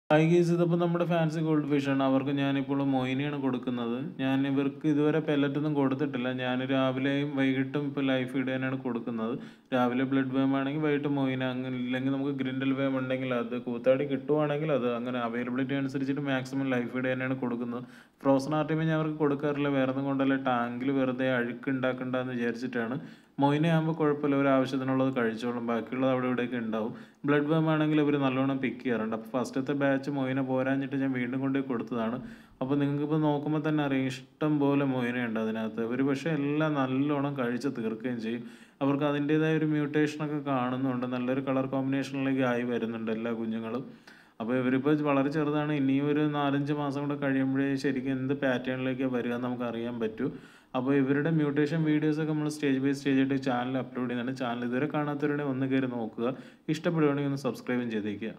hi guys ഇതിപ്പോൾ നമ്മുടെ fancy gold ഫിഷാണ് അവർക്ക് ഞാനിപ്പോൾ മൊയിനെയാണ് കൊടുക്കുന്നത് ഞാൻ ഇവർക്ക് ഇതുവരെ പെല്ലറ്റൊന്നും കൊടുത്തിട്ടില്ല ഞാൻ രാവിലെയും വൈകിട്ടും ഇപ്പോൾ ലൈഫ് ഫീഡ് തന്നെയാണ് കൊടുക്കുന്നത് രാവിലെ ബ്ലഡ് വേം ആണെങ്കിൽ വൈകിട്ട് മൊയിന അങ്ങനെ ഇല്ലെങ്കിൽ നമുക്ക് ഗ്രിൻഡൽ വേം ഉണ്ടെങ്കിൽ അത് കൂത്താടി കിട്ടുവാണെങ്കിൽ അത് അങ്ങനെ അവൈലബിലിറ്റി അനുസരിച്ചിട്ട് മാക്സിമം ലൈഫ് ഫീഡ് തന്നെയാണ് കൊടുക്കുന്നത് ഫ്രോസൺ ആർട്ടിമേ ഞാൻ അവർക്ക് കൊടുക്കാറില്ല വേറെ ഒന്നും കൊണ്ടല്ല ടാങ്കിൽ വെറുതെ അഴുക്ക് ഉണ്ടാക്കണ്ടെന്ന് വിചാരിച്ചിട്ടാണ് മൊയിന ആകുമ്പോൾ കുഴപ്പമില്ല ഒരു ആവശ്യത്തിനുള്ളത് കഴിച്ചോളും ബാക്കിയുള്ളത് അവിടെ ഇവിടെയൊക്കെ ഉണ്ടാവും ബ്ലഡ് വേം ആണെങ്കിൽ ഇവർ നല്ലോണം പിക്ക് ചെയ്യാറുണ്ട് അപ്പോൾ ഫസ്റ്റത്തെ ബാച്ച് മൊയിന പോരാഞ്ഞിട്ട് ഞാൻ വീണ്ടും കൊണ്ടുപോയി കൊടുത്തതാണ് അപ്പോൾ നിങ്ങൾക്കിപ്പോൾ നോക്കുമ്പോൾ തന്നെ അറിയാം ഇഷ്ടം പോലെ മൊയിനയുണ്ട് അതിനകത്ത് ഇവർ പക്ഷേ എല്ലാം നല്ലോണം കഴിച്ച് തീർക്കുകയും ചെയ്യും അവർക്ക് അതിൻ്റേതായ ഒരു മ്യൂട്ടേഷനൊക്കെ കാണുന്നുണ്ട് നല്ലൊരു കളർ കോമ്പിനേഷനിലേക്ക് ആയി വരുന്നുണ്ട് എല്ലാ കുഞ്ഞുങ്ങളും അപ്പോൾ ഇവരിപ്പോൾ വളരെ ചെറുതാണ് ഇനിയും ഒരു നാലഞ്ച് മാസം കൂടെ കഴിയുമ്പോഴേ ശരിക്കും എന്ത് പാറ്റേണിലേക്ക് വരിക എന്ന് നമുക്ക് അറിയാൻ പറ്റൂ അപ്പോൾ ഇവരുടെ മ്യൂട്ടേഷൻ വീഡിയോസൊക്കെ നമ്മൾ സ്റ്റേജ് ബൈ സ്റ്റേജ് ആയിട്ട് ചാനൽ അപ്ലോഡ് ചെയ്യുന്നുണ്ട് ചാനൽ ഇതുവരെ കാണാത്തവരുടെ ഒന്ന് കയറി നോക്കുക ഇഷ്ടപ്പെടുകയാണെങ്കിൽ ഒന്ന് സബ്സ്ക്രൈബും ചെയ്തേക്കുക